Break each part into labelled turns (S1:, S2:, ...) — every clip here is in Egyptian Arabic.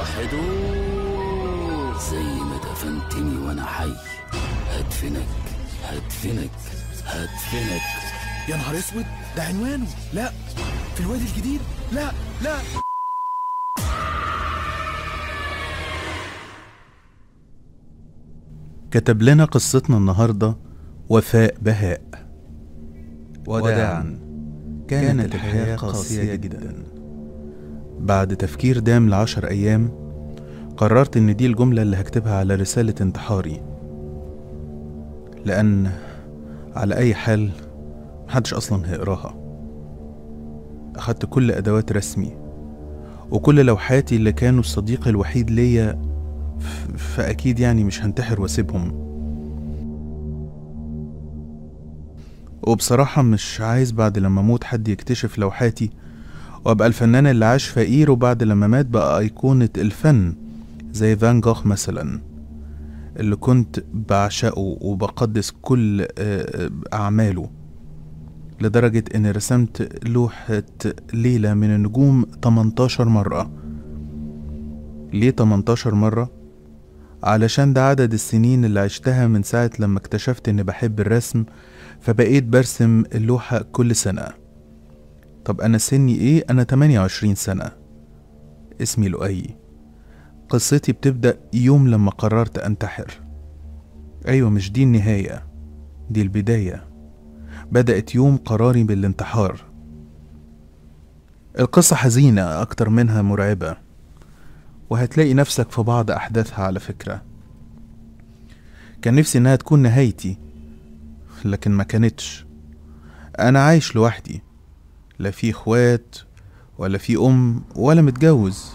S1: وحدوه زي ما دفنتني وانا حي هدفنك هدفنك هدفنك
S2: يا نهار اسود ده عنوانه لا في الوادي الجديد لا لا
S3: كتب لنا قصتنا النهاردة وفاء بهاء وداعا كانت الحياة قاسية جدا بعد تفكير دام لعشر أيام قررت إن دي الجملة اللي هكتبها على رسالة انتحاري لأن على أي حال محدش أصلا هيقراها أخدت كل أدوات رسمي وكل لوحاتي اللي كانوا الصديق الوحيد ليا ف- فأكيد يعني مش هنتحر واسيبهم وبصراحة مش عايز بعد لما أموت حد يكتشف لوحاتي وأبقى الفنان اللي عاش فقير وبعد لما مات بقى أيقونة الفن زي فان جوخ مثلا اللي كنت بعشقه وبقدس كل آه، آه، أعماله لدرجة إني رسمت لوحة ليلة من النجوم 18 مرة ليه 18 مرة؟ علشان ده عدد السنين اللي عشتها من ساعة لما اكتشفت إني بحب الرسم فبقيت برسم اللوحة كل سنة طب أنا سني إيه؟ أنا 28 سنة اسمي لؤي قصتي بتبدأ يوم لما قررت أنتحر أيوة مش دي النهاية دي البداية بدأت يوم قراري بالانتحار القصة حزينة أكتر منها مرعبة وهتلاقي نفسك في بعض أحداثها على فكرة كان نفسي إنها تكون نهايتي لكن ما كانتش أنا عايش لوحدي لا في إخوات ولا في أم ولا متجوز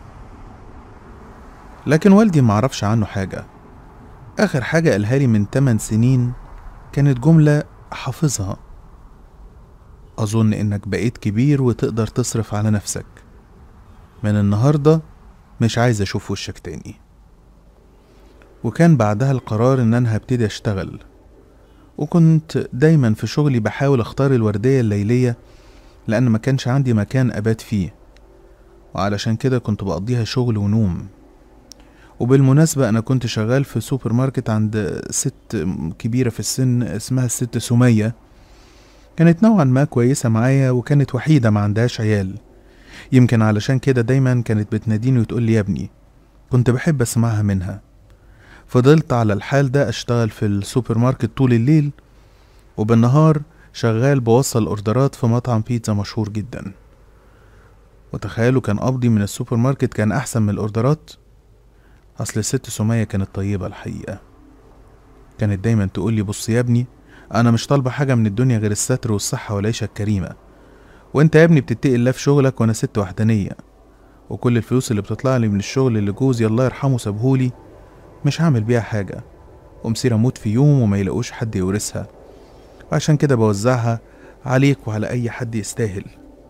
S3: لكن والدي معرفش عنه حاجة آخر حاجة قالها لي من 8 سنين كانت جملة حافظها أظن إنك بقيت كبير وتقدر تصرف على نفسك من النهاردة مش عايز أشوف وشك تاني وكان بعدها القرار إن أنا هبتدي أشتغل وكنت دايما في شغلي بحاول أختار الوردية الليلية لأن ما كانش عندي مكان أبات فيه وعلشان كده كنت بقضيها شغل ونوم وبالمناسبة أنا كنت شغال في سوبر ماركت عند ست كبيرة في السن اسمها الست سمية كانت نوعا ما كويسة معايا وكانت وحيدة ما عندهاش عيال يمكن علشان كده دايما كانت بتناديني وتقول لي يا ابني كنت بحب اسمعها منها فضلت على الحال ده اشتغل في السوبر ماركت طول الليل وبالنهار شغال بوصل اوردرات في مطعم بيتزا مشهور جدا وتخيلوا كان قبضي من السوبر ماركت كان احسن من الاوردرات اصل الست سمية كانت طيبة الحقيقة كانت دايما تقول لي بص يا ابني انا مش طالبة حاجة من الدنيا غير الستر والصحة والعيشة الكريمة وانت يا ابني بتتقي الله في شغلك وانا ست وحدانية وكل الفلوس اللي بتطلع لي من الشغل اللي جوزي الله يرحمه سابهولي مش هعمل بيها حاجة ومصير اموت في يوم وما يلاقوش حد يورثها وعشان كده بوزعها عليك وعلى اي حد يستاهل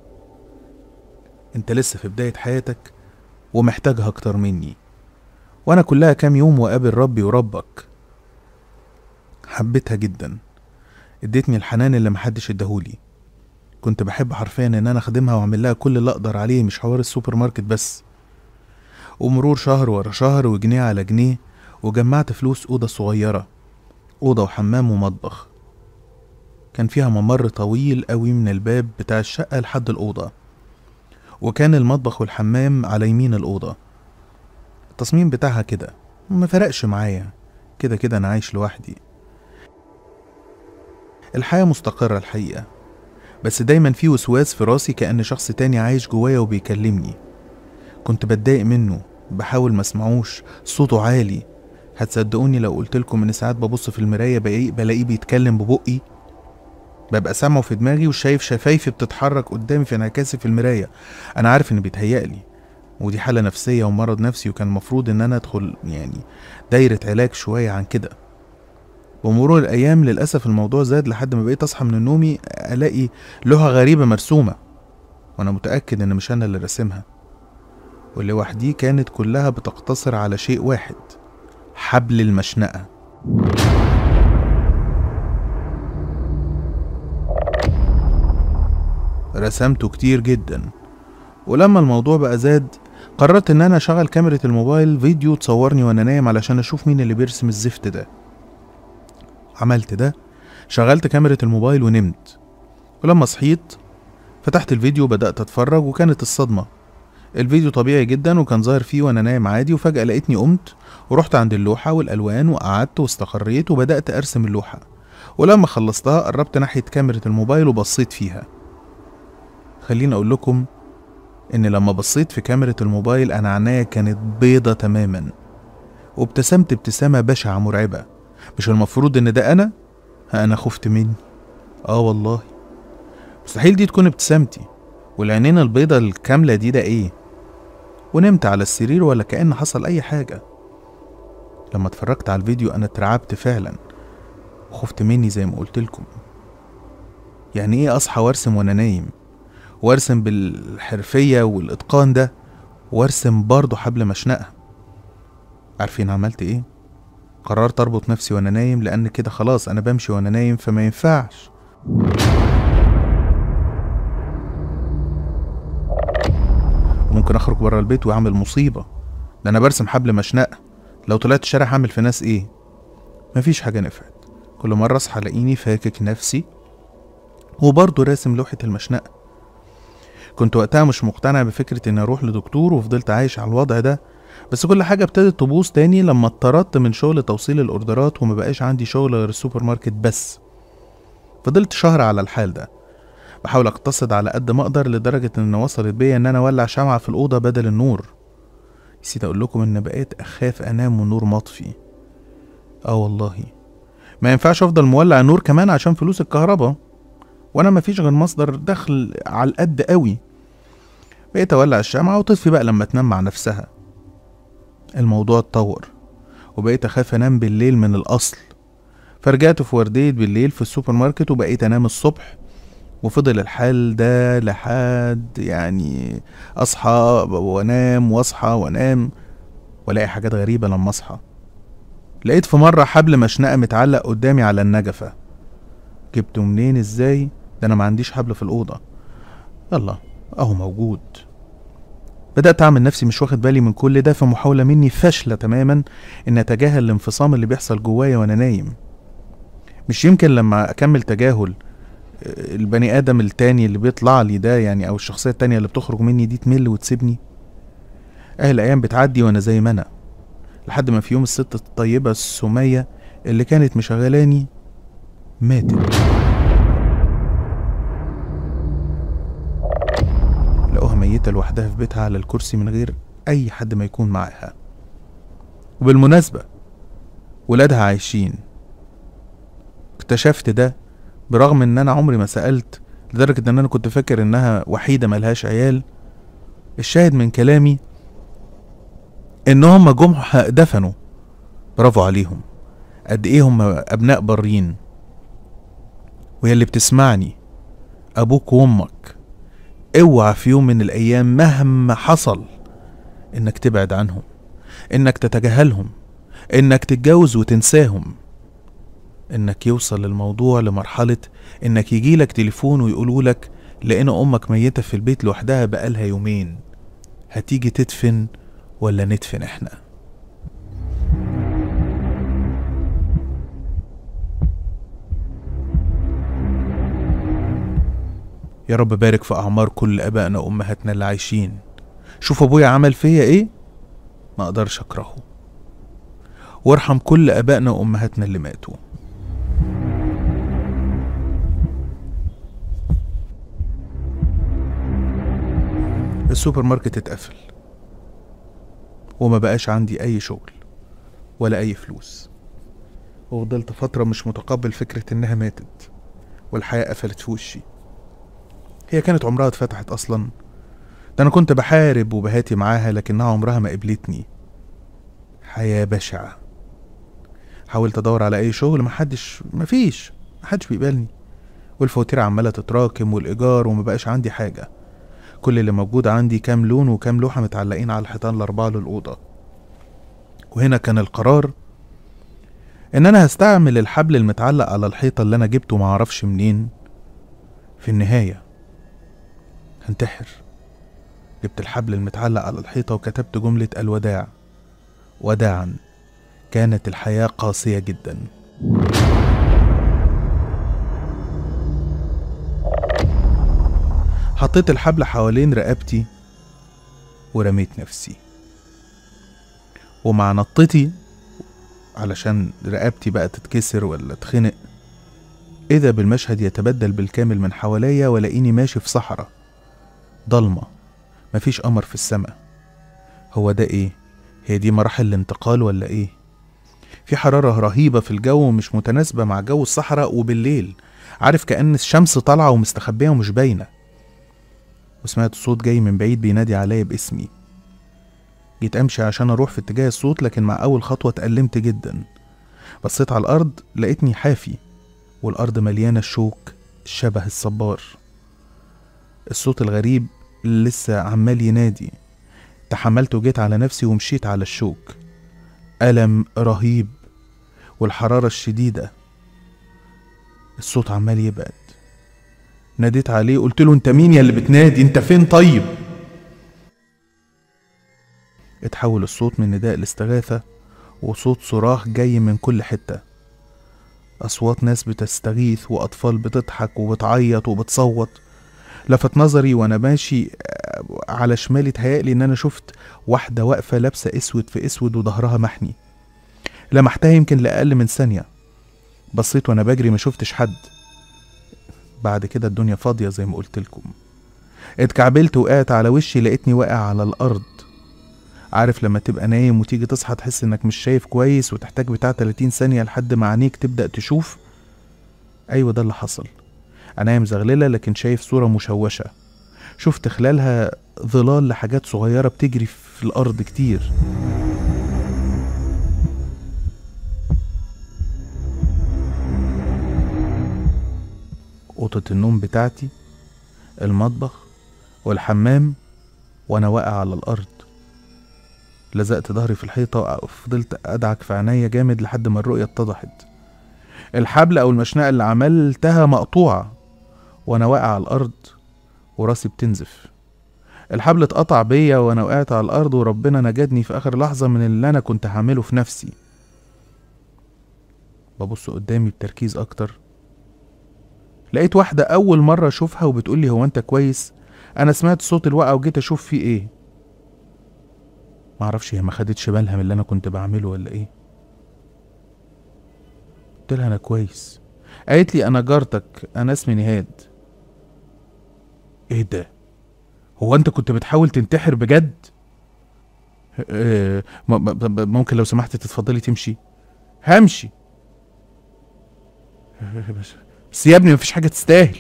S3: انت لسه في بداية حياتك ومحتاجها اكتر مني وانا كلها كام يوم وقابل ربي وربك حبيتها جدا ادتني الحنان اللي محدش اداهولي كنت بحب حرفيا ان انا اخدمها واعمل لها كل اللي اقدر عليه مش حوار السوبر ماركت بس ومرور شهر ورا شهر وجنيه على جنيه وجمعت فلوس أوضة صغيرة أوضة وحمام ومطبخ كان فيها ممر طويل قوي من الباب بتاع الشقة لحد الأوضة وكان المطبخ والحمام على يمين الأوضة التصميم بتاعها كده ما فرقش معايا كده كده أنا عايش لوحدي الحياة مستقرة الحقيقة بس دايما في وسواس في راسي كأن شخص تاني عايش جوايا وبيكلمني كنت بتضايق منه بحاول ما اسمعوش صوته عالي هتصدقوني لو قلتلكم ان ساعات ببص في المراية بلاقيه بلاقيه بيتكلم ببقي ببقى سامعه في دماغي وشايف شفايفي بتتحرك قدامي في انعكاسي في المراية انا عارف ان بيتهيألي ودي حالة نفسية ومرض نفسي وكان المفروض ان انا ادخل يعني دايرة علاج شوية عن كده بمرور الايام للاسف الموضوع زاد لحد ما بقيت اصحى من نومي الاقي لوحة غريبة مرسومة وانا متأكد ان مش انا اللي راسمها واللوح دي كانت كلها بتقتصر على شيء واحد حبل المشنقة رسمته كتير جدا ولما الموضوع بقى زاد قررت ان انا اشغل كاميرا الموبايل فيديو تصورني وانا نايم علشان اشوف مين اللي بيرسم الزفت ده عملت ده شغلت كاميرا الموبايل ونمت ولما صحيت فتحت الفيديو وبدأت اتفرج وكانت الصدمة الفيديو طبيعي جدا وكان ظاهر فيه وانا نايم عادي وفجأة لقيتني قمت ورحت عند اللوحة والألوان وقعدت واستقريت وبدأت أرسم اللوحة ولما خلصتها قربت ناحية كاميرا الموبايل وبصيت فيها خليني أقول لكم إن لما بصيت في كاميرا الموبايل أنا عينيا كانت بيضة تماما وابتسمت ابتسامة بشعة مرعبة مش المفروض إن ده أنا؟ ها أنا خفت مني آه والله مستحيل دي تكون ابتسامتي والعينين البيضة الكاملة دي ده إيه؟ ونمت على السرير ولا كأن حصل أي حاجة لما اتفرجت على الفيديو أنا اترعبت فعلا وخفت مني زي ما قلت لكم يعني ايه اصحى وارسم وانا نايم وارسم بالحرفية والاتقان ده وارسم برضه حبل مشنقة عارفين عملت ايه قررت اربط نفسي وانا نايم لان كده خلاص انا بمشي وانا نايم فما ينفعش ممكن اخرج بره البيت واعمل مصيبة ده انا برسم حبل مشنقة لو طلعت الشارع هعمل في ناس ايه مفيش حاجة نفعت كل مرة اصحى الاقيني فاكك نفسي وبرضه راسم لوحة المشنقة كنت وقتها مش مقتنع بفكرة اني اروح لدكتور وفضلت عايش على الوضع ده بس كل حاجة ابتدت تبوظ تاني لما اتطردت من شغل توصيل الاوردرات وما بقاش عندي شغل غير السوبر ماركت بس فضلت شهر على الحال ده بحاول اقتصد على قد ما اقدر لدرجة ان وصلت بيا ان انا اولع شمعة في الأوضة بدل النور نسيت اقول لكم ان بقيت اخاف انام والنور مطفي اه والله ما ينفعش افضل مولع النور كمان عشان فلوس الكهرباء وانا مفيش غير مصدر دخل على القد قوي بقيت اولع الشمعة وتطفي بقى لما تنام مع نفسها الموضوع اتطور وبقيت اخاف انام بالليل من الاصل فرجعت في وردية بالليل في السوبر ماركت وبقيت انام الصبح وفضل الحال ده لحد يعني اصحى وانام واصحى وانام والاقي حاجات غريبة لما اصحى لقيت في مرة حبل مشنقة متعلق قدامي على النجفة جبته منين ازاي ده انا ما عنديش حبل في الأوضة يلا اهو موجود بدأت أعمل نفسي مش واخد بالي من كل ده في محاولة مني فاشلة تماما إن أتجاهل الانفصام اللي بيحصل جوايا وأنا نايم مش يمكن لما أكمل تجاهل آه، البني آدم التاني اللي بيطلع لي ده يعني أو الشخصية التانية اللي بتخرج مني دي تمل وتسيبني أهل الأيام بتعدي وأنا زي ما أنا لحد ما في يوم الست الطيبة السمية اللي كانت مشغلاني ماتت لقوها ميتة لوحدها في بيتها على الكرسي من غير أي حد ما يكون معاها وبالمناسبة ولادها عايشين اكتشفت ده برغم ان انا عمري ما سألت لدرجة ان انا كنت فاكر انها وحيدة ملهاش عيال الشاهد من كلامي ان هم جم دفنوا برافو عليهم قد ايه هم ابناء برين ويا اللي بتسمعني ابوك وامك اوعى في يوم من الايام مهما حصل انك تبعد عنهم انك تتجاهلهم انك تتجوز وتنساهم انك يوصل الموضوع لمرحلة انك يجيلك تليفون ويقولوا لك لقينا امك ميتة في البيت لوحدها بقالها يومين هتيجي تدفن ولا ندفن احنا يا رب بارك في أعمار كل آبائنا وأمهاتنا اللي عايشين شوف أبويا عمل فيا إيه ما أقدرش أكرهه وارحم كل آبائنا وأمهاتنا اللي ماتوا السوبر ماركت اتقفل وما بقاش عندي أي شغل ولا أي فلوس وفضلت فترة مش متقبل فكرة إنها ماتت والحياة قفلت في وشي هي كانت عمرها اتفتحت أصلا ده أنا كنت بحارب وبهاتي معاها لكنها عمرها ما قبلتني حياة بشعة حاولت أدور على أي شغل محدش مفيش محدش بيقبلني والفواتير عمالة تتراكم والإيجار ومبقاش عندي حاجة كل اللي موجود عندي كام لون وكام لوحة متعلقين على الحيطان الأربعة للأوضة وهنا كان القرار إن أنا هستعمل الحبل المتعلق على الحيطة اللي أنا جبته معرفش منين في النهاية هنتحر جبت الحبل المتعلق على الحيطة وكتبت جملة الوداع وداعا كانت الحياة قاسية جدا حطيت الحبل حوالين رقبتي ورميت نفسي ومع نطتي علشان رقبتي بقى تتكسر ولا تخنق إذا بالمشهد يتبدل بالكامل من حواليا ولاقيني ماشي في صحراء ضلمة مفيش قمر في السماء هو ده ايه هي دي مراحل الانتقال ولا ايه في حرارة رهيبة في الجو ومش متناسبة مع جو الصحراء وبالليل عارف كأن الشمس طالعة ومستخبية ومش باينة وسمعت صوت جاي من بعيد بينادي عليا باسمي جيت امشي عشان اروح في اتجاه الصوت لكن مع اول خطوة اتألمت جدا بصيت على الارض لقيتني حافي والارض مليانة شوك شبه الصبار الصوت الغريب لسه عمال ينادي تحملت وجيت على نفسي ومشيت على الشوك ألم رهيب والحرارة الشديدة الصوت عمال يبعد ناديت عليه قلت له انت مين يا اللي بتنادي انت فين طيب اتحول الصوت من نداء الاستغاثة وصوت صراخ جاي من كل حتة أصوات ناس بتستغيث وأطفال بتضحك وبتعيط وبتصوت لفت نظري وأنا ماشي آه، على شمالي تهيألي إن أنا شفت واحدة واقفة لابسة أسود في أسود وظهرها محني لمحتها يمكن لأقل من ثانية بصيت وأنا بجري ما شفتش حد بعد كده الدنيا فاضية زي ما قلت لكم اتكعبلت وقعت على وشي لقيتني واقع على الأرض عارف لما تبقى نايم وتيجي تصحى تحس انك مش شايف كويس وتحتاج بتاع 30 ثانية لحد ما عينيك تبدأ تشوف ايوه ده اللي حصل انا مزغللة لكن شايف صورة مشوشة شفت خلالها ظلال لحاجات صغيرة بتجري في الأرض كتير أوضة النوم بتاعتي المطبخ والحمام وأنا واقع على الأرض لزقت ظهري في الحيطة وفضلت أدعك في عينيا جامد لحد ما الرؤية اتضحت الحبل أو المشنقة اللي عملتها مقطوعة وأنا واقع على الأرض وراسي بتنزف الحبل اتقطع بيا وأنا وقعت على الأرض وربنا نجدني في آخر لحظة من اللي أنا كنت هعمله في نفسي ببص قدامي بتركيز أكتر لقيت واحدة أول مرة أشوفها وبتقولي هو أنت كويس أنا سمعت صوت الوقعة وجيت أشوف فيه إيه معرفش هي ما خدتش بالها من اللي انا كنت بعمله ولا ايه قلت لها انا كويس قالت لي انا جارتك انا اسمي نهاد ايه ده هو انت كنت بتحاول تنتحر بجد آه، م- م- م- ممكن لو سمحت تتفضلي تمشي همشي بس- بس يا ابني مفيش حاجة تستاهل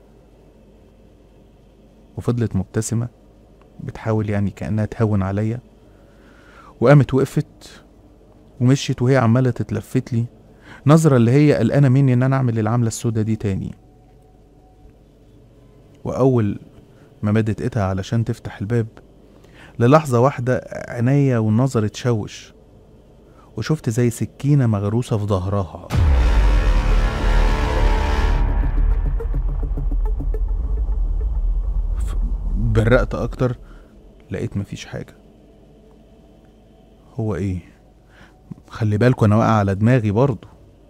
S3: وفضلت مبتسمة بتحاول يعني كأنها تهون عليا وقامت وقفت ومشيت وهي عمالة تتلفت لي نظرة اللي هي قلقانة مني إن أنا أعمل العملة السودة دي تاني وأول ما مدت إيدها علشان تفتح الباب للحظة واحدة عينيا والنظر اتشوش وشفت زي سكينة مغروسة في ظهرها ف- برقت أكتر لقيت مفيش حاجة هو ايه خلي بالكوا انا واقع على دماغي برضه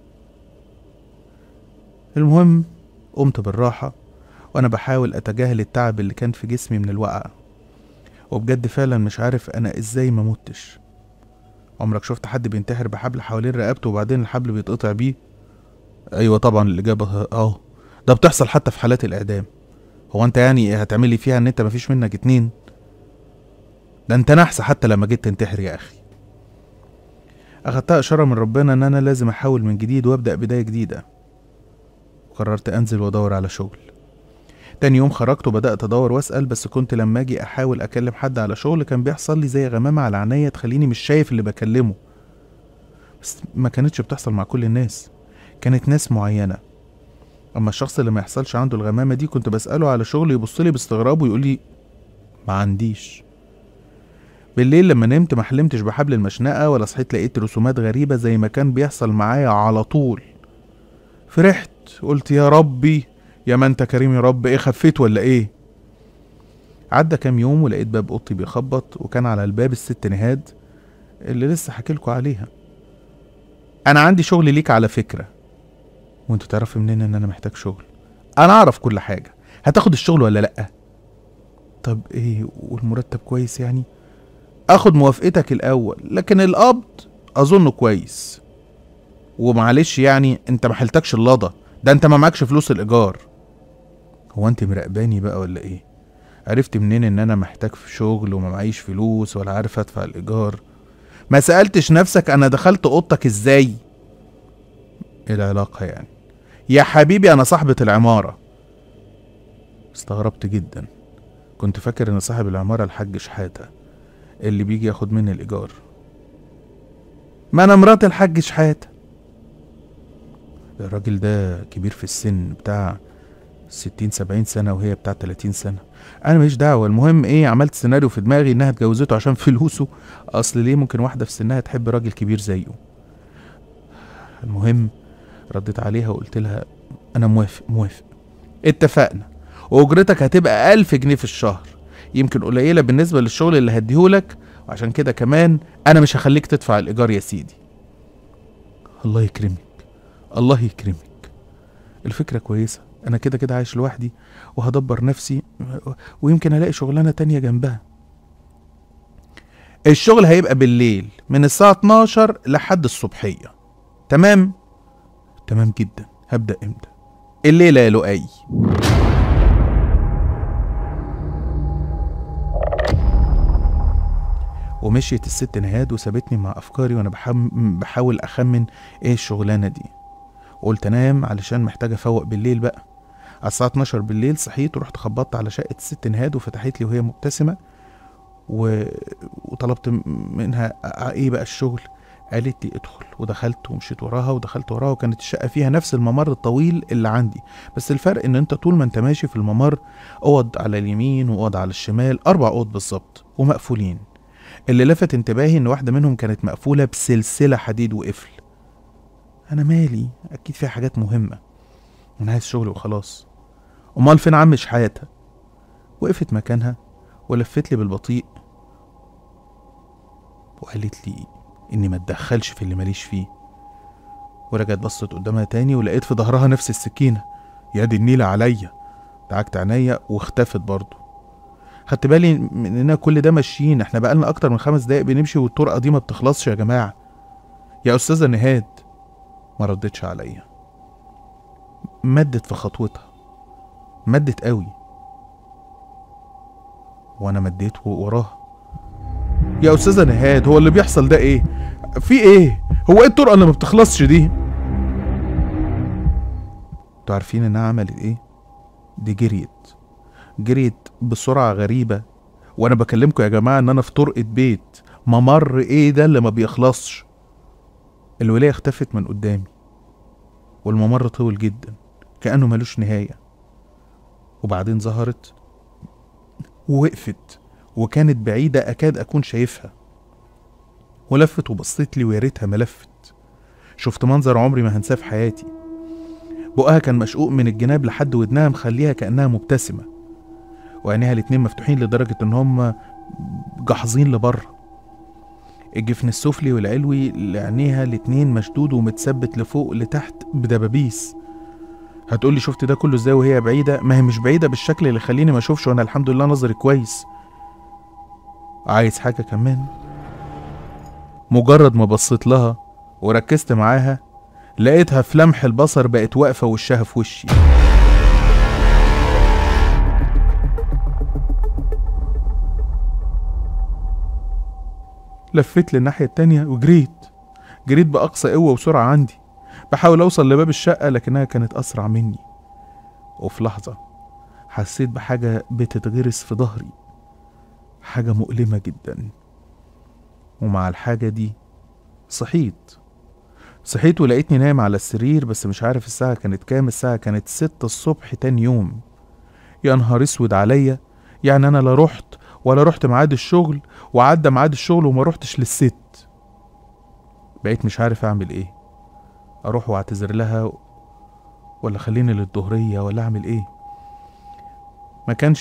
S3: المهم قمت بالراحة وانا بحاول اتجاهل التعب اللي كان في جسمي من الوقعة وبجد فعلا مش عارف انا ازاي ما متش عمرك شفت حد بينتحر بحبل حوالين رقبته وبعدين الحبل بيتقطع بيه ايوه طبعا الاجابة اه ده بتحصل حتى في حالات الاعدام هو انت يعني هتعملي فيها ان انت مفيش منك اتنين ده انت نحس حتى لما جيت تنتحر يا اخي أخدتها إشارة من ربنا إن أنا لازم أحاول من جديد وأبدأ بداية جديدة وقررت أنزل وأدور على شغل تاني يوم خرجت وبدأت أدور وأسأل بس كنت لما أجي أحاول أكلم حد على شغل كان بيحصل لي زي غمامة على عينيا تخليني مش شايف اللي بكلمه بس ما كانتش بتحصل مع كل الناس كانت ناس معينة أما الشخص اللي ما يحصلش عنده الغمامة دي كنت بسأله على شغل يبصلي باستغراب ويقول لي ما عنديش بالليل لما نمت ما حلمتش بحبل المشنقة ولا صحيت لقيت رسومات غريبة زي ما كان بيحصل معايا على طول فرحت قلت يا ربي يا ما انت كريم يا رب ايه خفيت ولا ايه عدى كام يوم ولقيت باب اوضتي بيخبط وكان على الباب الست نهاد اللي لسه حكيلكوا عليها انا عندي شغل ليك على فكره وانتوا تعرفوا منين ان انا محتاج شغل انا اعرف كل حاجه هتاخد الشغل ولا لا طب ايه والمرتب كويس يعني اخد موافقتك الاول لكن القبض اظنه كويس ومعلش يعني انت ما حلتكش اللضا ده انت ما معكش فلوس الايجار هو انت مراقباني بقى ولا ايه عرفت منين ان انا محتاج في شغل وما معيش فلوس ولا عارف ادفع الايجار ما سالتش نفسك انا دخلت اوضتك ازاي ايه العلاقه يعني يا حبيبي انا صاحبه العماره استغربت جدا كنت فاكر ان صاحب العماره الحاج شحاته اللي بيجي ياخد مني الايجار ما انا مرات الحاج شحاته الراجل ده كبير في السن بتاع ستين سبعين سنة وهي بتاع تلاتين سنة أنا ماليش دعوة المهم إيه عملت سيناريو في دماغي إنها اتجوزته عشان فلوسه أصل ليه ممكن واحدة في سنها تحب راجل كبير زيه المهم رديت عليها وقلت لها أنا موافق موافق اتفقنا وأجرتك هتبقى ألف جنيه في الشهر يمكن قليلة بالنسبة للشغل اللي هديهولك وعشان كده كمان أنا مش هخليك تدفع الإيجار يا سيدي الله يكرمك الله يكرمك الفكرة كويسة أنا كده كده عايش لوحدي وهدبر نفسي ويمكن ألاقي شغلانة تانية جنبها الشغل هيبقى بالليل من الساعة 12 لحد الصبحية تمام؟ تمام جدا هبدأ امتى؟ الليلة يا لؤي ومشيت الست نهاد وسابتني مع أفكاري وأنا بحم- بحاول أخمن إيه الشغلانة دي قلت انام علشان محتاج افوق بالليل بقى على الساعة 12 بالليل صحيت ورحت خبطت على شقة الست نهاد وفتحت لي وهي مبتسمة و... وطلبت م- منها أ- ايه بقى الشغل قالت لي ادخل ودخلت ومشيت وراها ودخلت وراها وكانت الشقة فيها نفس الممر الطويل اللي عندي بس الفرق ان انت طول ما انت ماشي في الممر اوض على اليمين واوض على الشمال اربع اوض بالظبط ومقفولين اللي لفت انتباهي ان واحدة منهم كانت مقفولة بسلسلة حديد وقفل انا مالي اكيد فيها حاجات مهمه انا عايز شغل وخلاص امال فين عم شحاته وقفت مكانها ولفت لي بالبطيء وقالت لي اني ما اتدخلش في اللي ماليش فيه ورجعت بصت قدامها تاني ولقيت في ظهرها نفس السكينه يا دي النيله عليا دعكت عينيا واختفت برضه خدت بالي من اننا كل ده ماشيين احنا بقالنا اكتر من خمس دقايق بنمشي والطرقه دي ما بتخلصش يا جماعه يا استاذه نهاد ما ردتش عليا مدت في خطوتها مدت قوي وانا مديت و- وراها يا استاذه نهاد هو اللي بيحصل ده ايه في ايه هو ايه الطرقه اللي ما بتخلصش دي انتوا عارفين انها عملت ايه دي جريت جريت بسرعه غريبه وانا بكلمكم يا جماعه ان انا في طرقه بيت ممر ايه ده اللي ما بيخلصش الولايه اختفت من قدامي والممر طول جدا كأنه ملوش نهاية وبعدين ظهرت ووقفت وكانت بعيدة أكاد أكون شايفها ولفت وبصيت لي ويا ريتها ما لفت شفت منظر عمري ما هنساه في حياتي بقها كان مشقوق من الجناب لحد ودنها مخليها كأنها مبتسمة وعينيها الاتنين مفتوحين لدرجة إن هما جاحظين لبره الجفن السفلي والعلوي لعينيها الاتنين مشدود ومتثبت لفوق لتحت بدبابيس هتقولي شفت ده كله ازاي وهي بعيدة ما هي مش بعيدة بالشكل اللي يخليني ما اشوفش وانا الحمد لله نظري كويس عايز حاجة كمان مجرد ما بصيت لها وركزت معاها لقيتها في لمح البصر بقت واقفة وشها في وشي لفيت للناحية التانية وجريت جريت بأقصى قوة وسرعة عندي بحاول أوصل لباب الشقة لكنها كانت أسرع مني وفي لحظة حسيت بحاجة بتتغرس في ظهري حاجة مؤلمة جدا ومع الحاجة دي صحيت صحيت ولقيتني نايم على السرير بس مش عارف الساعة كانت كام الساعة كانت ستة الصبح تاني يوم يا نهار اسود عليا يعني انا لا رحت ولا رحت ميعاد الشغل وعدى ميعاد الشغل وما رحتش للست بقيت مش عارف اعمل ايه اروح واعتذر لها ولا خليني للظهرية ولا اعمل ايه ما كانش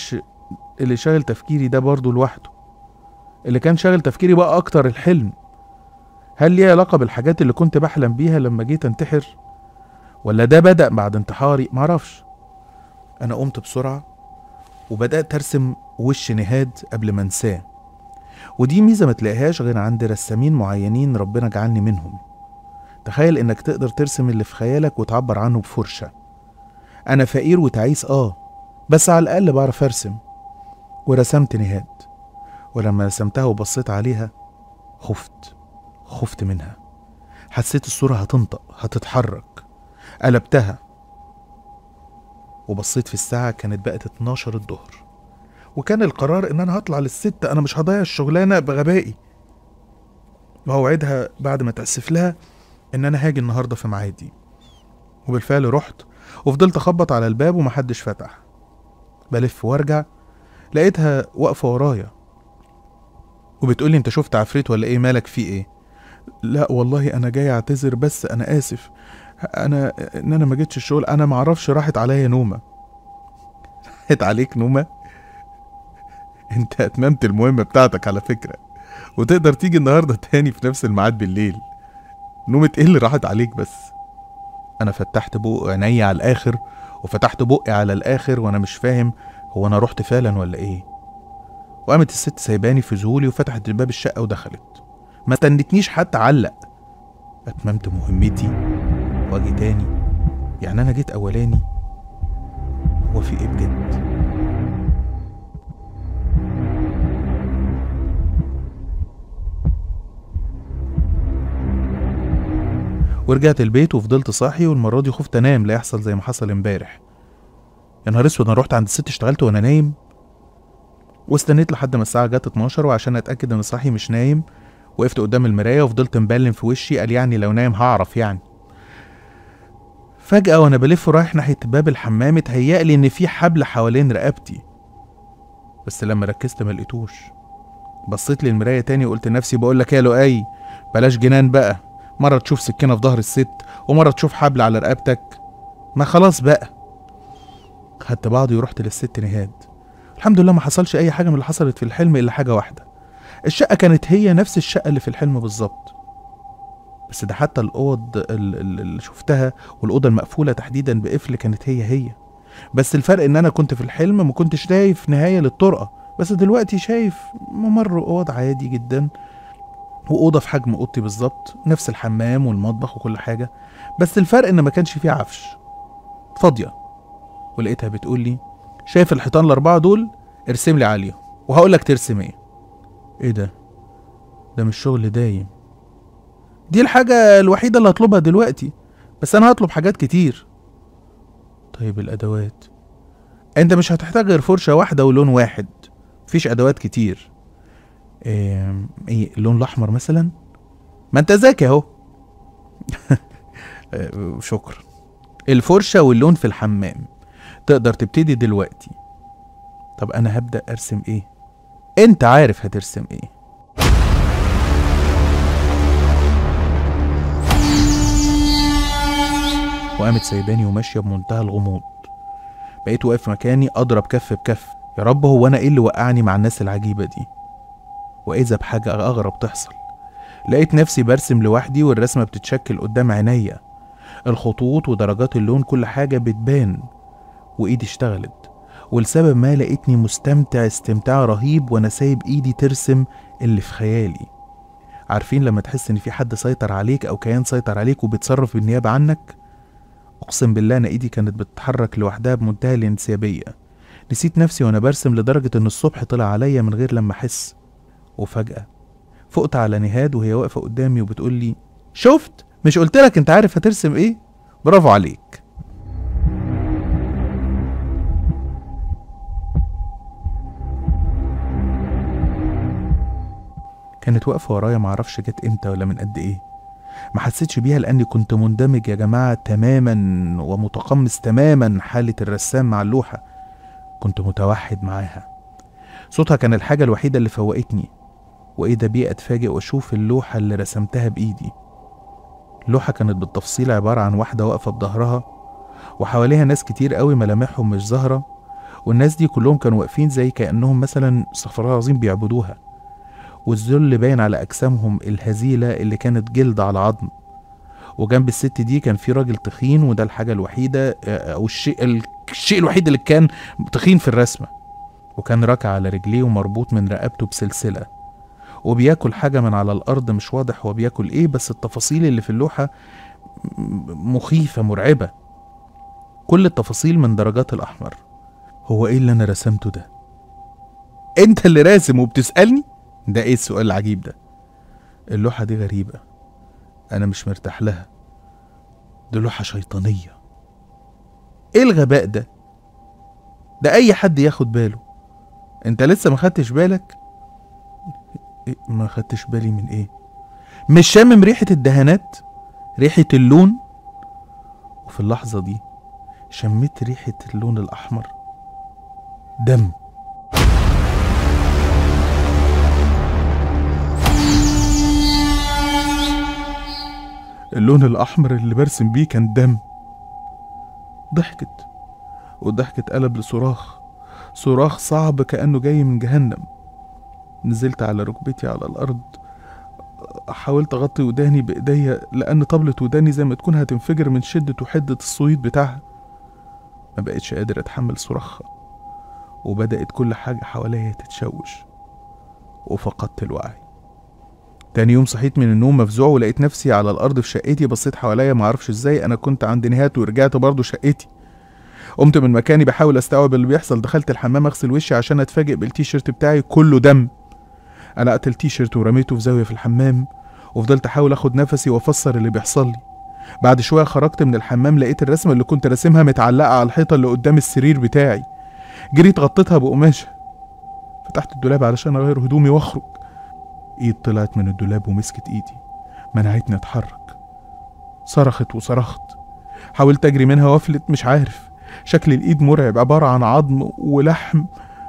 S3: اللي شاغل تفكيري ده برضه لوحده اللي كان شاغل تفكيري بقى اكتر الحلم هل ليه علاقة بالحاجات اللي كنت بحلم بيها لما جيت انتحر ولا ده بدأ بعد انتحاري معرفش انا قمت بسرعة وبدأت ارسم وش نهاد قبل ما انساه ودي ميزة ما تلاقيهاش غير عند رسامين معينين ربنا جعلني منهم تخيل انك تقدر ترسم اللي في خيالك وتعبر عنه بفرشة انا فقير وتعيس اه بس على الاقل بعرف ارسم ورسمت نهاد ولما رسمتها وبصيت عليها خفت خفت منها حسيت الصورة هتنطق هتتحرك قلبتها وبصيت في الساعة كانت بقت 12 الظهر وكان القرار ان انا هطلع للست انا مش هضيع الشغلانة بغبائي وهوعدها بعد ما تأسف لها ان انا هاجي النهاردة في ميعادي وبالفعل رحت وفضلت اخبط على الباب ومحدش فتح بلف وارجع لقيتها واقفة ورايا وبتقولي انت شفت عفريت ولا ايه مالك في ايه لا والله انا جاي اعتذر بس انا اسف انا ان انا ما جيتش الشغل انا ما اعرفش راحت عليا نومه راحت عليك نومه انت اتممت المهمه بتاعتك على فكره وتقدر تيجي النهارده تاني في نفس الميعاد بالليل نومه ايه اللي راحت عليك بس انا فتحت بق عيني على الاخر وفتحت بقي على الاخر وانا مش فاهم هو انا رحت فعلا ولا ايه وقامت الست سايباني في ذهولي وفتحت باب الشقه ودخلت ما استنتنيش حتى علق اتممت مهمتي واجي تاني يعني انا جيت اولاني هو في ايه بجد ورجعت البيت وفضلت صاحي والمرة دي خفت انام لا يحصل زي ما حصل امبارح يا نهار اسود انا رحت عند الست اشتغلت وانا نايم واستنيت لحد ما الساعة جت 12 وعشان اتأكد ان صاحي مش نايم وقفت قدام المراية وفضلت مبلم في وشي قال يعني لو نايم هعرف يعني فجأة وانا بلف رايح ناحية باب الحمام اتهيألي ان في حبل حوالين رقبتي بس لما ركزت ما لقيتوش بصيت للمراية تاني وقلت لنفسي بقول لك يا لؤي بلاش جنان بقى مرة تشوف سكينة في ظهر الست ومرة تشوف حبل على رقبتك ما خلاص بقى خدت بعضي ورحت للست نهاد الحمد لله ما حصلش اي حاجة من اللي حصلت في الحلم الا حاجة واحدة الشقة كانت هي نفس الشقة اللي في الحلم بالظبط بس ده حتى الأوض ال- ال- اللي شفتها والأوضة المقفولة تحديدا بقفل كانت هي هي بس الفرق إن أنا كنت في الحلم ما كنتش شايف نهاية للطرقة بس دلوقتي شايف ممر أوض عادي جدا وأوضة في حجم أوضتي بالظبط نفس الحمام والمطبخ وكل حاجة بس الفرق إن ما كانش فيه عفش فاضية ولقيتها بتقول لي شايف الحيطان الأربعة دول ارسم لي عليهم وهقول لك ترسم ايه ايه ده ده مش شغل دايم دي الحاجة الوحيدة اللي هطلبها دلوقتي بس انا هطلب حاجات كتير طيب الادوات انت مش هتحتاج غير فرشة واحدة ولون واحد مفيش ادوات كتير ايه, إيه اللون الاحمر مثلا ما انت ذكي اهو آه، شكرا الفرشة واللون في الحمام تقدر تبتدي دلوقتي طب انا هبدأ ارسم ايه انت عارف هترسم ايه وقامت سايباني وماشيه بمنتهى الغموض بقيت واقف مكاني اضرب كف بكف يا رب هو انا ايه اللي وقعني مع الناس العجيبه دي واذا بحاجه اغرب تحصل لقيت نفسي برسم لوحدي والرسمه بتتشكل قدام عينيا الخطوط ودرجات اللون كل حاجه بتبان وايدي اشتغلت ولسبب ما لقيتني مستمتع استمتاع رهيب وانا سايب ايدي ترسم اللي في خيالي عارفين لما تحس ان في حد سيطر عليك او كيان سيطر عليك وبيتصرف بالنيابه عنك اقسم بالله انا ايدي كانت بتتحرك لوحدها بمنتهى الانسيابيه نسيت نفسي وانا برسم لدرجه ان الصبح طلع عليا من غير لما احس وفجاه فقت على نهاد وهي واقفه قدامي وبتقول لي شفت مش قلت لك انت عارف هترسم ايه برافو عليك كانت واقفه ورايا معرفش جت امتى ولا من قد ايه ما حسيتش بيها لاني كنت مندمج يا جماعه تماما ومتقمص تماما حاله الرسام مع اللوحه كنت متوحد معاها صوتها كان الحاجه الوحيده اللي فوقتني واذا بي اتفاجئ واشوف اللوحه اللي رسمتها بايدي اللوحه كانت بالتفصيل عباره عن واحده واقفه بظهرها وحواليها ناس كتير قوي ملامحهم مش ظاهره والناس دي كلهم كانوا واقفين زي كأنهم مثلا استغفر الله العظيم بيعبدوها والذل باين على أجسامهم الهزيلة اللي كانت جلد على عظم وجنب الست دي كان في راجل تخين وده الحاجة الوحيدة آه، أو الشيء الشيء الوحيد اللي كان تخين في الرسمة وكان راكع على رجليه ومربوط من رقبته بسلسلة وبياكل حاجة من على الأرض مش واضح هو بياكل إيه بس التفاصيل اللي في اللوحة م- مخيفة مرعبة كل التفاصيل من درجات الأحمر هو إيه اللي أنا رسمته ده؟ أنت اللي راسم وبتسألني؟ ده إيه السؤال العجيب ده؟ اللوحة دي غريبة أنا مش مرتاح لها دي لوحة شيطانية إيه الغباء ده؟ ده أي حد ياخد باله أنت لسه ما خدتش بالك؟ إيه ما خدتش بالي من إيه؟ مش شامم ريحة الدهانات؟ ريحة اللون؟ وفي اللحظة دي شميت ريحة اللون الأحمر دم اللون الأحمر اللي برسم بيه كان دم ضحكت والضحك اتقلب لصراخ صراخ صعب كأنه جاي من جهنم نزلت على ركبتي على الأرض حاولت أغطي وداني بإيديا لأن طبلة وداني زي ما تكون هتنفجر من شدة وحدة الصويت بتاعها ما بقتش قادر أتحمل صراخها وبدأت كل حاجة حواليا تتشوش وفقدت الوعي تاني يوم صحيت من النوم مفزوع ولقيت نفسي على الأرض في شقتي بصيت حواليا معرفش ازاي أنا كنت عند نهاية ورجعت برضه شقتي قمت من مكاني بحاول استوعب اللي بيحصل دخلت الحمام اغسل وشي عشان اتفاجئ بالتيشيرت بتاعي كله دم انا قتل التيشيرت ورميته في زاويه في الحمام وفضلت احاول اخد نفسي وافسر اللي بيحصل لي بعد شويه خرجت من الحمام لقيت الرسمه اللي كنت راسمها متعلقه على الحيطه اللي قدام السرير بتاعي جريت غطيتها بقماشه فتحت الدولاب علشان اغير هدومي واخرج ايد طلعت من الدولاب ومسكت ايدي منعتني اتحرك صرخت وصرخت حاولت اجري منها وافلت مش عارف شكل الايد مرعب عباره عن عظم ولحم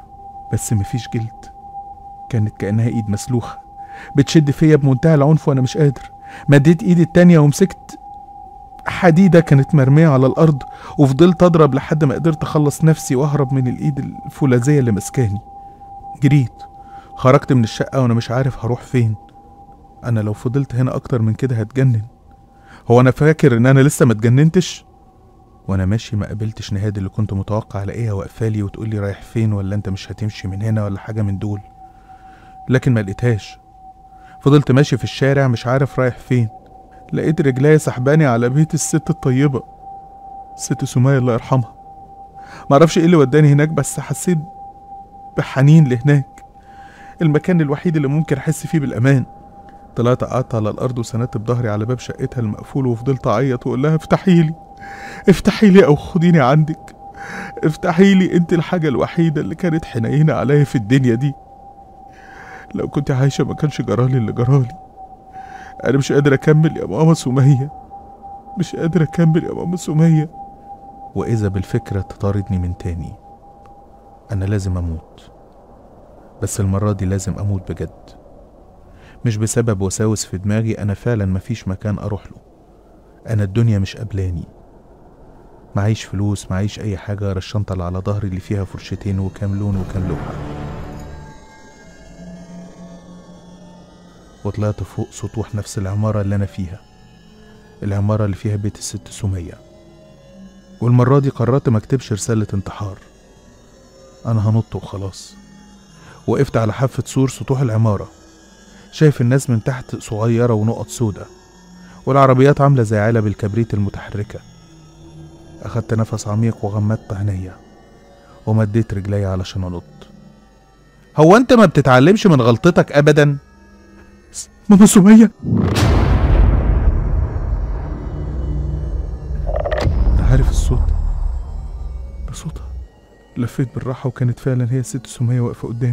S3: بس مفيش جلد كانت كانها ايد مسلوخه بتشد فيا بمنتهى العنف وانا مش قادر مديت ايدي التانية ومسكت حديدة كانت مرمية على الأرض وفضلت أضرب لحد ما قدرت أخلص نفسي وأهرب من الإيد الفولاذية اللي مسكاني جريت خرجت من الشقة وأنا مش عارف هروح فين أنا لو فضلت هنا أكتر من كده هتجنن هو أنا فاكر إن أنا لسه ما اتجننتش وأنا ماشي ما قابلتش نهاد اللي كنت متوقع ألاقيها واقفالي وتقولي رايح فين ولا أنت مش هتمشي من هنا ولا حاجة من دول لكن ما لقيتهاش فضلت ماشي في الشارع مش عارف رايح فين لقيت رجليا سحباني على بيت الست الطيبة الست سمية الله يرحمها معرفش ايه اللي وداني هناك بس حسيت بحنين لهناك المكان الوحيد اللي ممكن احس فيه بالامان طلعت قعدت على الارض وسندت بظهري على باب شقتها المقفول وفضلت اعيط واقول لها افتحي لي افتحي لي او خديني عندك افتحي لي انت الحاجة الوحيدة اللي كانت حنينة عليا في الدنيا دي لو كنت عايشة ما كانش جرالي اللي جرالي أنا مش قادر أكمل يا ماما سمية مش قادر أكمل يا ماما سمية وإذا بالفكرة تطاردني من تاني أنا لازم أموت بس المرة دي لازم أموت بجد مش بسبب وساوس في دماغي أنا فعلا مفيش مكان أروح له أنا الدنيا مش قبلاني معيش فلوس معيش أي حاجة غير الشنطة اللي على ظهري اللي فيها فرشتين وكام لون وكام لوحة وطلعت فوق سطوح نفس العمارة اللي أنا فيها العمارة اللي فيها بيت الست سمية والمرة دي قررت ما اكتبش رسالة انتحار أنا هنط وخلاص وقفت على حافة سور سطوح العمارة شايف الناس من تحت صغيرة ونقط سودة والعربيات عاملة زي علب الكبريت المتحركة أخدت نفس عميق وغمضت عينيا ومديت رجلي علشان أنط هو أنت ما بتتعلمش من غلطتك أبدا؟ ماما سمية أنا عارف الصوت ده صوتها لفيت بالراحة وكانت فعلا هي الست سمية واقفة قدامي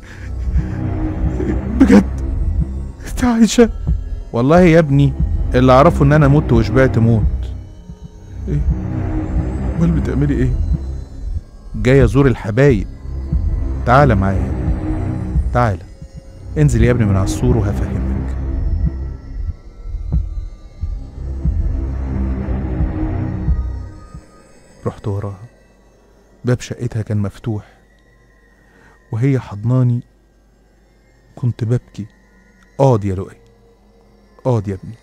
S3: بجد انت عايشة والله يا ابني اللي اعرفه ان انا مت وشبعت موت ايه امال بتعملي ايه جاي ازور الحبايب تعالى معايا تعالى انزل يا ابني من على السور وهفهمك رحت وراها باب شقتها كان مفتوح وهي حضناني كنت ببكي اقعد يا لؤي اقعد يا ابني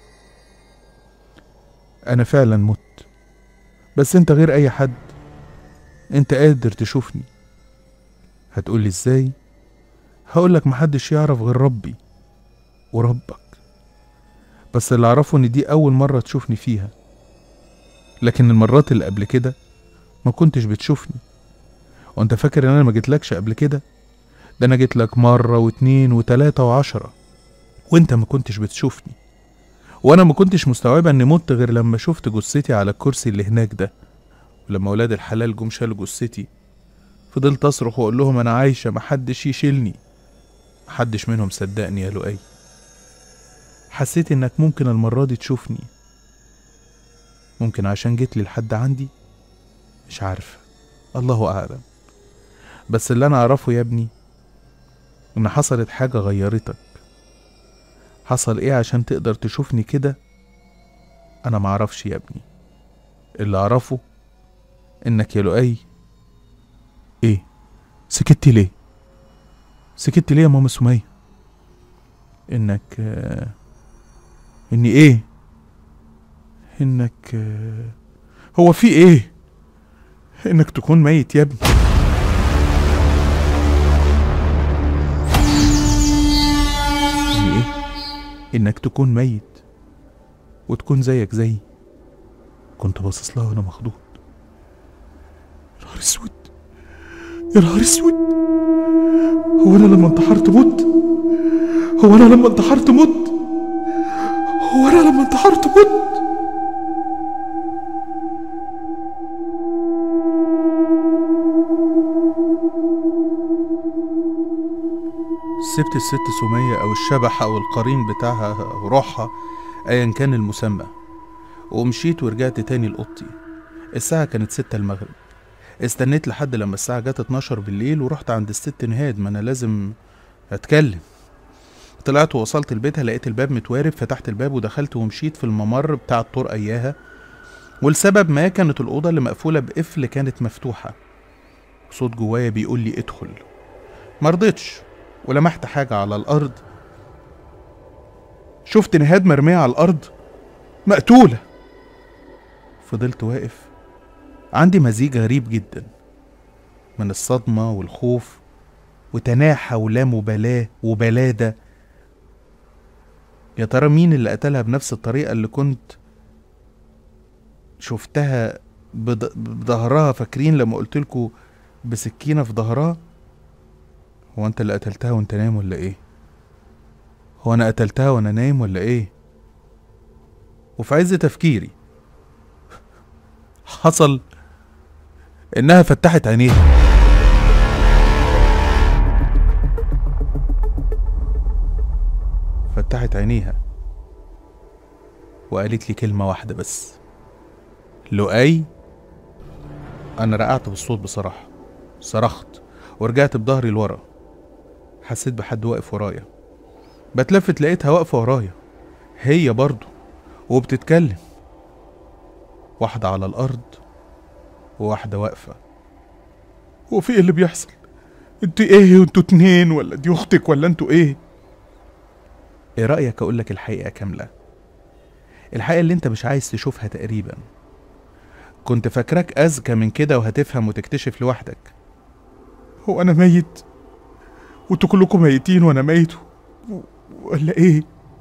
S3: انا فعلا مت بس انت غير اي حد انت قادر تشوفني هتقولي ازاي هقولك محدش يعرف غير ربي وربك بس اللي اعرفه ان دي اول مرة تشوفني فيها لكن المرات اللي قبل كده ما كنتش بتشوفني وانت فاكر ان انا ما جيتلكش قبل كده ده انا جيت لك مرة واتنين وتلاتة وعشرة وانت ما كنتش بتشوفني وانا ما كنتش مستوعبة اني مت غير لما شفت جثتي على الكرسي اللي هناك ده ولما ولاد الحلال جم شالوا جثتي فضلت اصرخ واقول لهم انا عايشة محدش يشيلني محدش منهم صدقني يا لؤي حسيت انك ممكن المرة دي تشوفني ممكن عشان جيت لي لحد عندي مش عارفة الله أعلم بس اللي أنا أعرفه يا ابني إن حصلت حاجة غيرتك حصل إيه عشان تقدر تشوفني كده أنا معرفش يا ابني اللي أعرفه إنك يا لؤي إيه سكتي ليه سكتي ليه يا ماما سمية إنك آه، إني إيه إنك آه، هو في إيه إنك تكون ميت يا ابني إني إيه إنك تكون ميت وتكون زيك زيي كنت باصص لها وأنا مخضوض يا نهار أسود يا نهار أسود هو أنا لما انتحرت مت هو أنا لما انتحرت مت هو أنا لما انتحرت مت سبت الست سمية أو الشبح أو القرين بتاعها أو روحها أيا كان المسمى ومشيت ورجعت تاني لأوضتي الساعة كانت ستة المغرب استنيت لحد لما الساعة جت 12 بالليل ورحت عند الست نهاد ما أنا لازم أتكلم طلعت ووصلت لبيتها لقيت الباب متوارب فتحت الباب ودخلت ومشيت في الممر بتاع الطرق إياها ولسبب ما كانت الأوضة اللي مقفولة بقفل كانت مفتوحة صوت جوايا بيقول لي ادخل مرضتش ولمحت حاجة على الأرض شفت نهاد مرمية على الأرض مقتولة فضلت واقف عندي مزيج غريب جدا من الصدمة والخوف وتناحة ولا مبالاة وبلادة يا ترى مين اللي قتلها بنفس الطريقة اللي كنت شفتها بض- بظهرها فاكرين لما قلتلكوا بسكينة في ظهرها هو انت اللي قتلتها وانت نايم ولا ايه هو انا قتلتها وانا نايم ولا ايه وفي عز تفكيري حصل انها فتحت عينيها فتحت عينيها وقالت لي كلمة واحدة بس لؤي أنا رقعت بالصوت بصراحة صرخت ورجعت بظهري لورا حسيت بحد واقف ورايا بتلفت لقيتها واقفة ورايا هي برضو وبتتكلم واحدة على الأرض وواحدة واقفة هو في ايه اللي بيحصل انتوا ايه انتوا اتنين ولا دي اختك ولا انتوا ايه ايه رأيك اقولك الحقيقة كاملة الحقيقة اللي انت مش عايز تشوفها تقريبا كنت فاكراك اذكى من كده وهتفهم وتكتشف لوحدك هو انا ميت وانتوا كلكم ميتين وانا ميت و- ولا ايه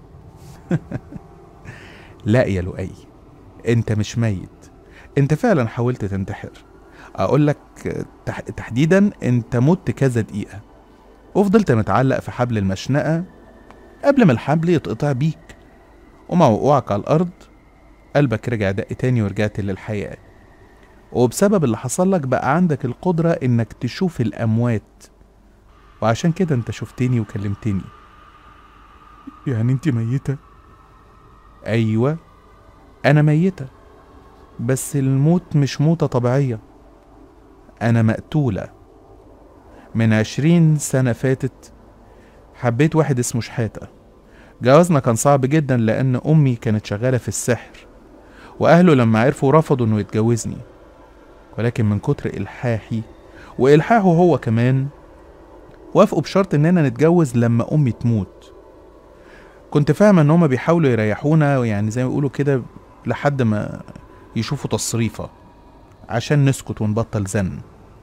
S3: لا يا لؤي انت مش ميت انت فعلا حاولت تنتحر اقول لك تح... تحديدا انت مت كذا دقيقة وفضلت متعلق في حبل المشنقة قبل ما الحبل يتقطع بيك ومع وقوعك على الأرض قلبك رجع دق تاني ورجعت للحياة وبسبب اللي حصل لك بقى عندك القدرة إنك تشوف الأموات وعشان كده أنت شفتني وكلمتني يعني أنت ميتة؟ أيوة أنا ميتة بس الموت مش موتة طبيعية أنا مقتولة من عشرين سنة فاتت حبيت واحد اسمه شحاتة جوازنا كان صعب جدا لأن أمي كانت شغالة في السحر وأهله لما عرفوا رفضوا إنه يتجوزني ولكن من كتر إلحاحي وإلحاحه هو كمان وافقوا بشرط إننا نتجوز لما أمي تموت كنت فاهمة إن هما بيحاولوا يريحونا يعني زي ما يقولوا كده لحد ما يشوفوا تصريفة عشان نسكت ونبطل زن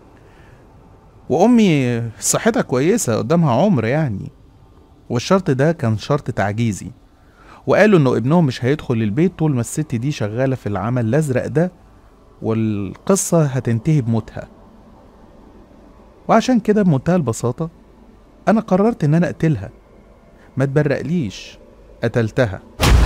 S3: وأمي صحتها كويسة قدامها عمر يعني والشرط ده كان شرط تعجيزي وقالوا إنه ابنهم مش هيدخل البيت طول ما الست دي شغالة في العمل الأزرق ده والقصة هتنتهي بموتها وعشان كده بمنتهى البساطة أنا قررت إن أنا أقتلها ما تبرقليش قتلتها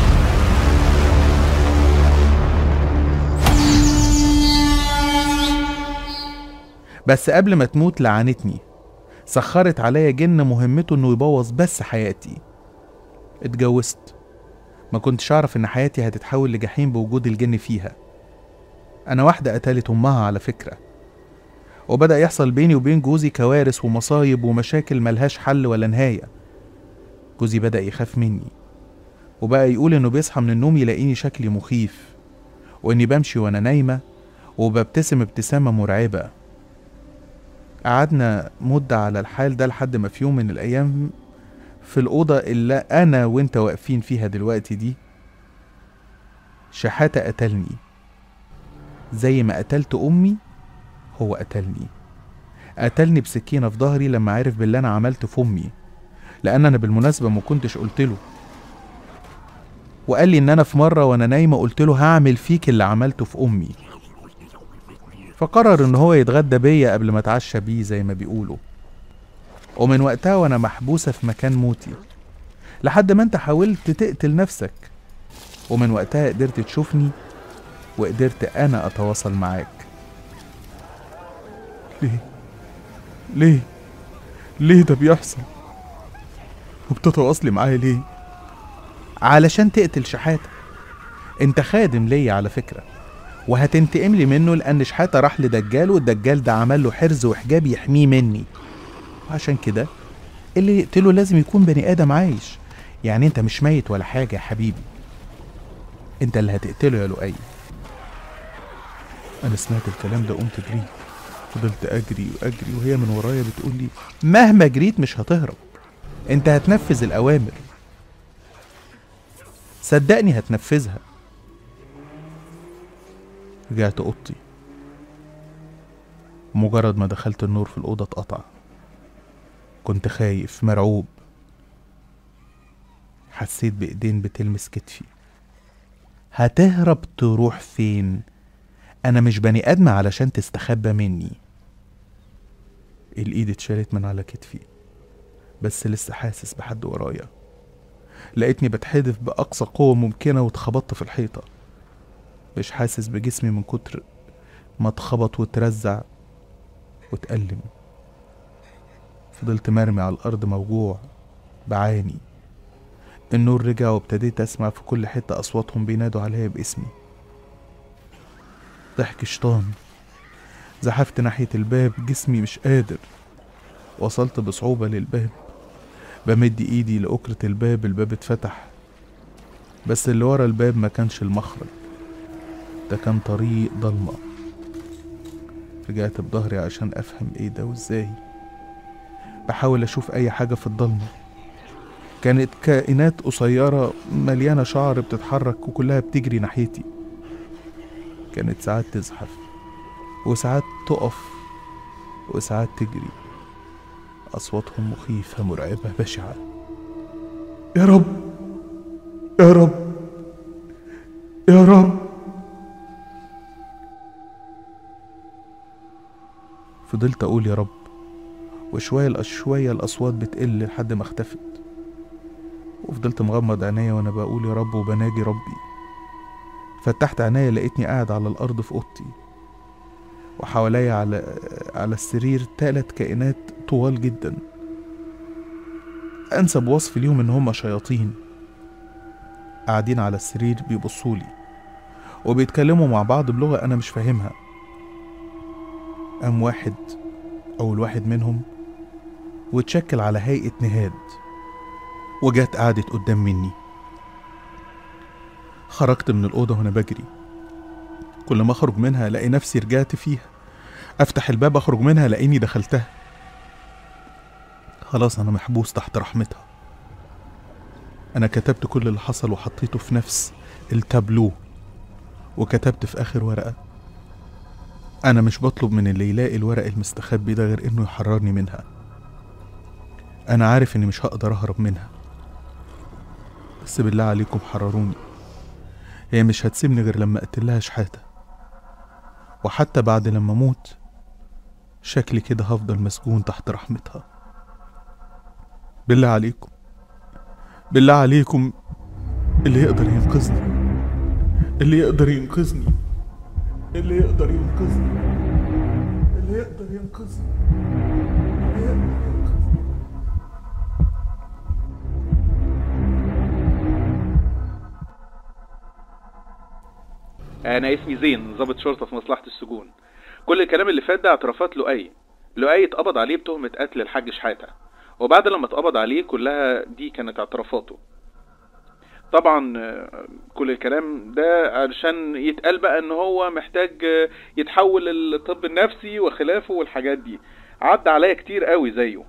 S3: بس قبل ما تموت لعنتني سخرت عليا جن مهمته انه يبوظ بس حياتي اتجوزت ما كنتش اعرف ان حياتي هتتحول لجحيم بوجود الجن فيها انا واحدة قتلت امها على فكرة وبدأ يحصل بيني وبين جوزي كوارث ومصايب ومشاكل ملهاش حل ولا نهاية جوزي بدأ يخاف مني وبقى يقول انه بيصحى من النوم يلاقيني شكلي مخيف واني بمشي وانا نايمة وببتسم ابتسامة مرعبة قعدنا مدة على الحال ده لحد ما في يوم من الأيام في الأوضة اللي أنا وأنت واقفين فيها دلوقتي دي شحاتة قتلني زي ما قتلت أمي هو قتلني قتلني بسكينة في ظهري لما عرف باللي أنا عملته في أمي لأن أنا بالمناسبة ما كنتش قلت له وقال لي إن أنا في مرة وأنا نايمة قلت له هعمل فيك اللي عملته في أمي فقرر ان هو يتغدى بيا قبل ما اتعشى بيه زي ما بيقولوا ومن وقتها وانا محبوسة في مكان موتي لحد ما انت حاولت تقتل نفسك ومن وقتها قدرت تشوفني وقدرت انا اتواصل معاك ليه ليه ليه ده بيحصل وبتتواصلي معايا ليه علشان تقتل شحاتة انت خادم ليا على فكره وهتنتقم لي منه لأن شحاتة راح لدجال والدجال ده عمل له حرز وحجاب يحميه مني وعشان كده اللي يقتله لازم يكون بني آدم عايش يعني أنت مش ميت ولا حاجة يا حبيبي أنت اللي هتقتله يا لؤي أنا سمعت الكلام ده قمت جريت فضلت أجري وأجري وهي من ورايا بتقول لي مهما جريت مش هتهرب أنت هتنفذ الأوامر صدقني هتنفذها رجعت اوضتي مجرد ما دخلت النور في الاوضه اتقطع كنت خايف مرعوب حسيت بايدين بتلمس كتفي هتهرب تروح فين انا مش بني ادم علشان تستخبى مني الايد اتشالت من على كتفي بس لسه حاسس بحد ورايا لقيتني بتحدف باقصى قوه ممكنه واتخبطت في الحيطه مش حاسس بجسمي من كتر ما اتخبط واترزع واتألم فضلت مرمي على الأرض موجوع بعاني النور رجع وابتديت أسمع في كل حتة أصواتهم بينادوا عليا باسمي ضحك شيطان زحفت ناحية الباب جسمي مش قادر وصلت بصعوبة للباب بمد ايدي لأكرة الباب الباب اتفتح بس اللي ورا الباب ما كانش المخرج ده كان طريق ضلمة رجعت بظهري عشان أفهم إيه ده وإزاي بحاول أشوف أي حاجة في الضلمة كانت كائنات قصيرة مليانة شعر بتتحرك وكلها بتجري ناحيتي كانت ساعات تزحف وساعات تقف وساعات تجري أصواتهم مخيفة مرعبة بشعة يا رب يا رب يا رب فضلت أقول يا رب وشوية شوية الأصوات بتقل لحد ما اختفت وفضلت مغمض عينيا وأنا بقول يا رب وبناجي ربي فتحت عينيا لقيتني قاعد على الأرض في أوضتي وحواليا على على السرير تلات كائنات طوال جدا أنسب وصف ليهم إن هما شياطين قاعدين على السرير بيبصولي وبيتكلموا مع بعض بلغة أنا مش فاهمها قام واحد أول واحد منهم واتشكل على هيئة نهاد وجات قعدت قدام مني خرجت من الأوضة وأنا بجري كل ما أخرج منها ألاقي نفسي رجعت فيها افتح الباب اخرج منها لاني دخلتها خلاص انا محبوس تحت رحمتها انا كتبت كل اللي حصل وحطيته في نفس التابلو وكتبت في اخر ورقه انا مش بطلب من اللي يلاقي الورق المستخبي ده غير انه يحررني منها انا عارف اني مش هقدر اهرب منها بس بالله عليكم حرروني هي مش هتسيبني غير لما اقتلها شحاته وحتى بعد لما اموت شكلي كده هفضل مسجون تحت رحمتها بالله عليكم بالله عليكم اللي يقدر ينقذني اللي يقدر ينقذني اللي يقدر ينقذني اللي يقدر ينقذني اللي يقدر ينقذني
S4: انا اسمي زين ضابط شرطه في مصلحه السجون كل الكلام اللي فات ده اعترافات لؤي لؤي اتقبض عليه بتهمه قتل الحاج شحاته وبعد لما اتقبض عليه كلها دي كانت اعترافاته طبعا آه، كل الكلام ده علشان يتقال بقى ان هو محتاج آه، يتحول للطب النفسي وخلافه والحاجات دي عدى عليا كتير قوي زيه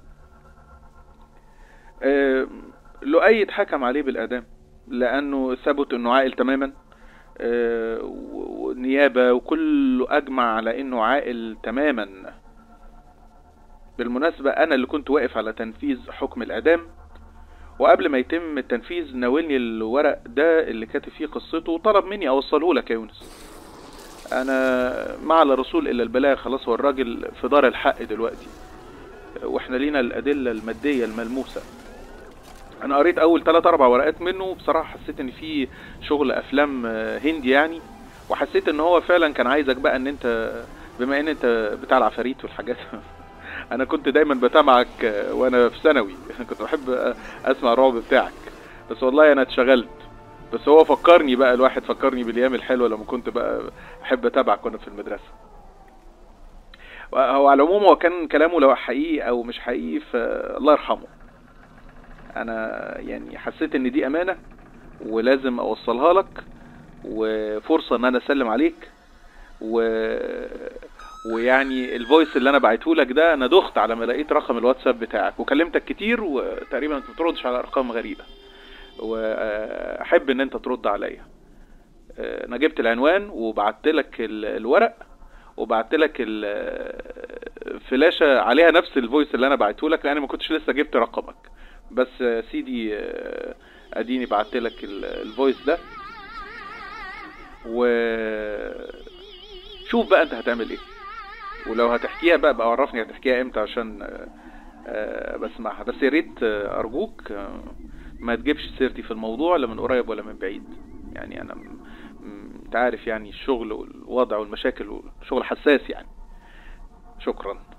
S4: آه، لؤي اتحكم عليه بالاعدام لانه ثبت انه عاقل تماما آه، والنيابة وكله أجمع على إنه عاقل تماما بالمناسبة أنا اللي كنت واقف على تنفيذ حكم الإعدام وقبل ما يتم التنفيذ ناولني الورق ده اللي كاتب فيه قصته وطلب مني أوصله لك يا يونس أنا ما على رسول إلا البلاغ خلاص هو الراجل في دار الحق دلوقتي وإحنا لينا الأدلة المادية الملموسة انا قريت اول 3 4 ورقات منه وبصراحه حسيت ان في شغل افلام آه، هندي يعني وحسيت ان هو فعلا كان عايزك بقى ان انت بما ان انت بتاع العفاريت والحاجات انا كنت دايما بتابعك آه، وانا في ثانوي كنت بحب آه، اسمع الرعب بتاعك بس والله انا اتشغلت بس هو فكرني بقى الواحد فكرني بالايام الحلوه لما كنت بقى احب اتابعك وانا في المدرسه هو على العموم هو كان كلامه لو حقيقي او مش حقيقي فالله يرحمه انا يعني حسيت ان دي امانه ولازم اوصلها لك وفرصه ان انا اسلم عليك و ويعني الفويس اللي انا بعته لك ده انا دخت على ما لقيت رقم الواتساب بتاعك وكلمتك كتير وتقريبا انت بتردش على ارقام غريبه واحب ان انت ترد عليا انا جبت العنوان وبعت لك ال- الورق وبعت لك الفلاشه عليها نفس الفويس اللي انا بعته لك لان ما كنتش لسه جبت رقمك بس آه، سيدي آه، اديني بعت لك ال- الفويس ده و شوف بقى انت هتعمل ايه ولو هتحكيها بقى بقى عرفني هتحكيها امتى عشان آه، آه، بسمعها بس يا ريت آه، ارجوك آه، ما تجيبش سيرتي في الموضوع لا من قريب ولا من بعيد يعني انا م- م- انت عارف يعني الشغل والوضع والمشاكل والشغل حساس يعني شكرا